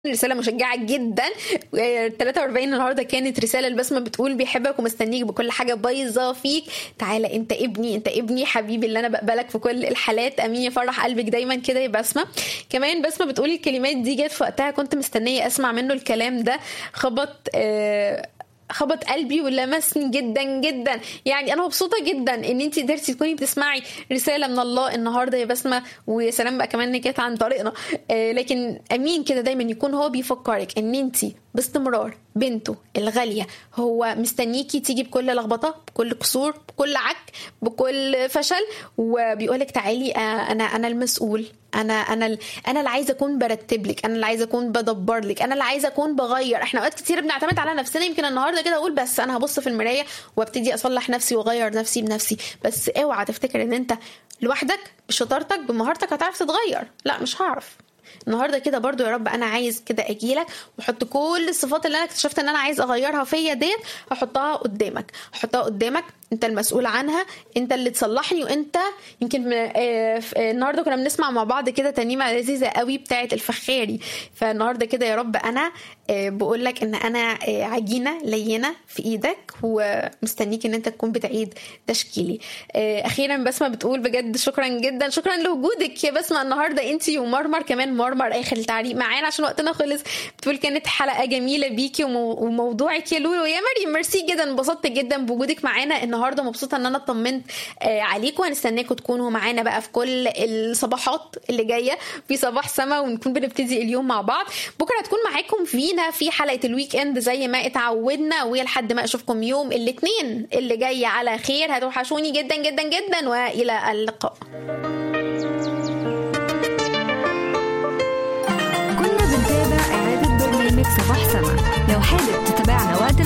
رسالة مشجعة جدا 43 النهاردة كانت رسالة البسمة بتقول بيحبك ومستنيك بكل حاجة بايظة فيك تعالى انت ابني انت ابني حبيبي اللي انا بقبلك في كل الحالات امين يفرح قلبك دايما كده يا بسمة كمان بسمة بتقول الكلمات دي جت في وقتها كنت مستنية اسمع منه الكلام ده خبط آه خبط قلبي ولمسني جدا جدا يعني انا مبسوطه جدا ان انت قدرتي تكوني بتسمعي رساله من الله النهارده يا بسمه ويا سلام بقى كمان ان كانت عن طريقنا آه لكن امين كده دايما يكون هو بيفكرك ان انت باستمرار بنته الغاليه هو مستنيكي تيجي بكل لخبطه بكل قصور بكل عك بكل فشل وبيقولك تعالي آه انا انا المسؤول انا انا انا اللي عايزه اكون برتب لك انا اللي عايزه اكون بدبر لك انا اللي عايزه اكون بغير احنا اوقات كتير بنعتمد على نفسنا يمكن النهارده كده اقول بس انا هبص في المرايه وابتدي اصلح نفسي واغير نفسي بنفسي بس اوعى تفتكر ان انت لوحدك بشطارتك بمهارتك هتعرف تتغير لا مش هعرف النهارده كده برضو يا رب انا عايز كده اجيلك واحط كل الصفات اللي انا اكتشفت ان انا عايز اغيرها فيا ديت هحطها قدامك هحطها قدامك انت المسؤول عنها انت اللي تصلحني وانت يمكن النهارده كنا بنسمع مع بعض كده ترنيمه لذيذه قوي بتاعه الفخاري فالنهارده كده يا رب انا بقول لك ان انا عجينه لينه في ايدك ومستنيك ان انت تكون بتعيد تشكيلي اخيرا بسمه بتقول بجد شكرا جدا شكرا لوجودك يا بسمه النهارده انت ومرمر كمان مرمر اخر التعليق معانا عشان وقتنا خلص بتقول كانت حلقه جميله بيكي وموضوعك يا لولو يا مريم ميرسي جدا انبسطت جدا بوجودك معانا النهارده مبسوطه ان انا اطمنت عليكم وهنستناكم تكونوا معانا بقى في كل الصباحات اللي جايه في صباح سما ونكون بنبتدي اليوم مع بعض بكره هتكون معاكم فينا في حلقه الويك اند زي ما اتعودنا ولحد ما اشوفكم يوم الاثنين اللي جاي على خير هتوحشوني جدا جدا جدا والى اللقاء